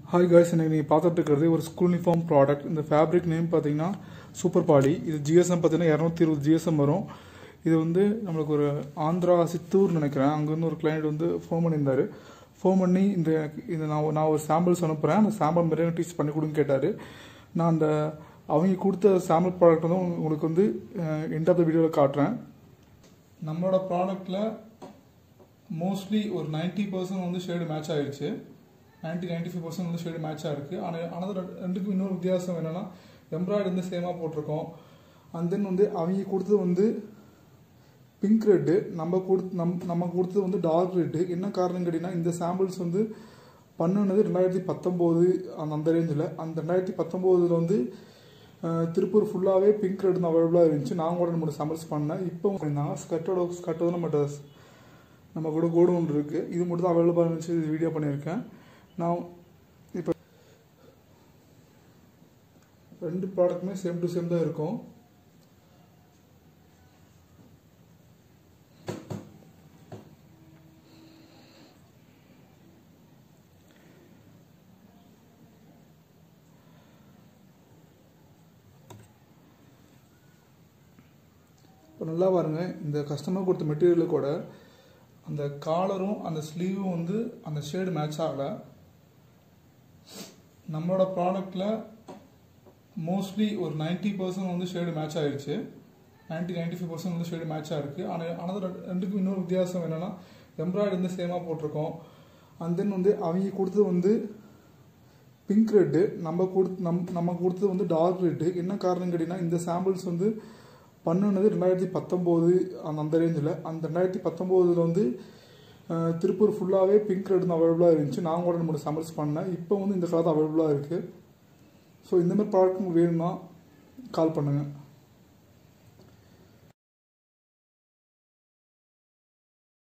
hi guys எனக்கு நீங்கள் பார்த்துட்டு இருக்கிறது ஒரு ஸ்கூல் யூனிஃபார்ம் ப்ராடக்ட் இந்த ஃபேப்ரிக் நேம் பார்த்தீங்கன்னா சூப்பர் பாடி இது ஜிஎஸ்எம் பார்த்தீங்கன்னா இரநூத்தி இருபது ஜிஎஸ்எம் வரும் இது வந்து நம்மளுக்கு ஒரு ஆந்திரா சித்தூர் நினைக்கிறேன் அங்கேருந்து ஒரு கிளைண்ட் வந்து ஃபோன் பண்ணியிருந்தாரு ஃபோன் பண்ணி இந்த இது நான் நான் ஒரு சாம்பிள்ஸ் அனுப்புகிறேன் அந்த சாம்பிள் மாதிரியே டீச் பண்ணி கொடுன்னு கேட்டார் நான் அந்த அவங்க கொடுத்த சாம்பிள் ப்ராடக்ட் வந்து உங்களுக்கு வந்து எண்ட் ஆஃப் த வீடியோவில் காட்டுறேன் நம்மளோட ப்ராடக்ட்டில் மோஸ்ட்லி ஒரு நைன்ட்டி பர்சன்ட் வந்து ஷேடு மேட்ச் ஆயிடுச்சு நைன்ட்டி நைன்ட்டி ஃபைவ் பர்சன்ட் வந்து ஷேடு மேட்ச் ஆயிருக்கு ஆனால் ஆனால் ரெண்டுக்கும் இன்னொரு வித்தியாசம் என்னென்னா எம்ப்ராய்டு வந்து சேமாக போட்டிருக்கோம் அண்ட் தென் வந்து அவங்க கொடுத்தது வந்து பிங்க் ரெட்டு நம்ம கொடுத்து நம் நம்ம கொடுத்தது வந்து டார்க் ரெட்டு என்ன காரணம் கேட்டிங்கன்னா இந்த சாம்பிள்ஸ் வந்து பண்ணுனது ரெண்டாயிரத்தி பத்தொம்போது அந்த அந்த ரேஞ்சில் அந்த ரெண்டாயிரத்தி பத்தொம்போதில் வந்து அஹ், திருப்பூர் ஃபுல்லாகவே பிங்க் ரெட் தான் அவைலபிளாக இருந்துச்சு நான் கூட நம்ம சாம்பிள்ஸ் பண்ணேன் இப்போ நான் ஸ்கர்ட்டோட ஸ்கர்ட் வந்து நம்மகிட்ட நம்ம கூட கோடவுன் இருக்குது இது மட்டும் தான் அவைலபிளாக இருந்துச்சு இது வீடியோ பண்ணியிருக்கேன் நான் இப்போ ரெண்டு ப்ராடக்ட்டுமே சேம் டு சேம் தான் இருக்கும் இப்போ நல்லா பாருங்க இந்த கஸ்டமர் கொடுத்த மெட்டீரியலு கூட அந்த காலரும் அந்த ஸ்லீவும் வந்து அந்த ஷேடு மேட்ச் ஆகலை நம்மளோட ப்ராடக்டில் மோஸ்ட்லி ஒரு நைன்ட்டி பர்சன்ட் வந்து ஷேடு மேட்ச் ஆயிடுச்சு நைன்ட்டி நைன்ட்டி ஃபைவ் பர்சன்ட் வந்து ஷேடு மேட்ச் ஆயிருக்கு ஆனால் ஆனால் ரெண்டுக்கும் இன்னொரு வித்தியாசம் என்னென்னா எம்ப்ராய்டு வந்து சேமாக போட்டிருக்கோம் அண்ட் தென் வந்து அவங்க கொடுத்தது வந்து பிங்க் ரெட்டு நம்ம கொடுத்து நம் நம்ம கொடுத்தது வந்து டார்க் ரெட்டு என்ன காரணம் கேட்டிங்கன்னா இந்த சாம்பிள்ஸ் வந்து பண்ணுனது ரெண்டாயிரத்தி பத்தொம்போது அந்த அந்த ரேஞ்சில் அந்த ரெண்டாயிரத்தி பத்தொம்போதில் வந்து அஹ், திருப்பூர் ஃபுல்லாகவே பிங்க் ரெட் தான் அவைலபிளாக இருந்துச்சு நான் கூட நம்ம சாம்பிள்ஸ் பண்ணேன் இப்போ வந்து இந்த கலர் அவைலபிளாக இருக்குது ஸோ இந்த மாதிரி ப்ராடக்ட் உங்களுக்கு வேணும்னா கால் பண்ணுங்கள்